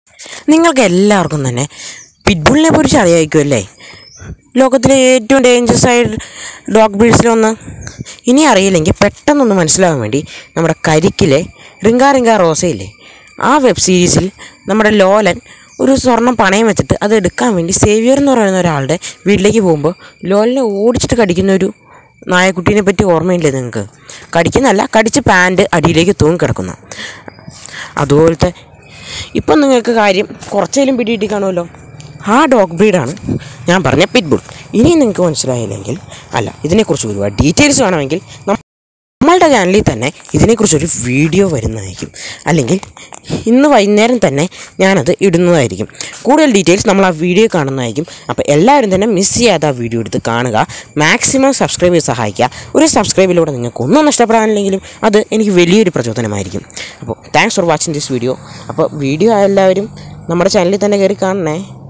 നിങ്ങൾക്ക് എല്ലാവർക്കും തന്നെ പിറ്റ്ബുളിനെ കുറിച്ച് അറിയാമായിരിക്കുമല്ലേ ലോകത്തിലെ ഏറ്റവും ഡേഞ്ചറസ് ആയ ഡോഗ് ബ്രീഡ്സിലൊന്ന് ഇനി അറിയില്ലെങ്കിൽ പെട്ടെന്നൊന്ന് മനസ്സിലാവാൻ വേണ്ടി നമ്മുടെ കരിക്കിലെ റിങ്കാ റിങ്കാ റോസയില്ലേ ആ വെബ് സീരീസിൽ നമ്മുടെ ലോലൻ ഒരു സ്വർണം പണയം വെച്ചിട്ട് അത് എടുക്കാൻ വേണ്ടി സേവിയർ എന്ന് പറയുന്ന ഒരാളുടെ വീട്ടിലേക്ക് പോകുമ്പോൾ ലോലനെ ഓടിച്ചിട്ട് കടിക്കുന്ന ഒരു നായക്കുട്ടീനെ പറ്റി ഓർമ്മയില്ലേ നിങ്ങൾക്ക് കടിക്കുന്നല്ല കടിച്ച് പാൻറ്റ് അടിയിലേക്ക് തൂങ്ങി കിടക്കുന്നു അതുപോലത്തെ ഇപ്പം നിങ്ങൾക്ക് കാര്യം കുറച്ചേലും പിടികിട്ടി കാണുമല്ലോ ആ ഡോഗ് ബ്രീഡാണ് ഞാൻ പറഞ്ഞ പിറ്റ്ബുൾ ഇനി നിങ്ങൾക്ക് മനസ്സിലായില്ലെങ്കിൽ അല്ല ഇതിനെക്കുറിച്ച് ഒരുപാട് ഡീറ്റെയിൽസ് വേണമെങ്കിൽ നം- നമ്മളുടെ ചാനലിൽ തന്നെ ഇതിനെക്കുറിച്ചൊരു വീഡിയോ വരുന്നതായിരിക്കും അല്ലെങ്കിൽ ഇന്ന് വൈകുന്നേരം തന്നെ ഞാനത് ഇടുന്നതായിരിക്കും കൂടുതൽ ഡീറ്റെയിൽസ് നമ്മൾ ആ വീഡിയോ കാണുന്നതായിരിക്കും അപ്പോൾ എല്ലാവരും തന്നെ മിസ് ചെയ്യാതെ ആ വീഡിയോ എടുത്ത് കാണുക മാക്സിമം സബ്സ്ക്രൈബ് ചെയ്ത് സഹായിക്കുക ഒരു സബ്സ്ക്രൈബിലൂടെ നിങ്ങൾക്ക് ഒന്നും നഷ്ടപ്പെടാനില്ലെങ്കിലും അത് എനിക്ക് വലിയൊരു പ്രചോദനമായിരിക്കും അപ്പോൾ thanks for watching this video അപ്പോൾ വീഡിയോ എല്ലാവരും നമ്മുടെ ചാനലിൽ തന്നെ കയറി കാണണേ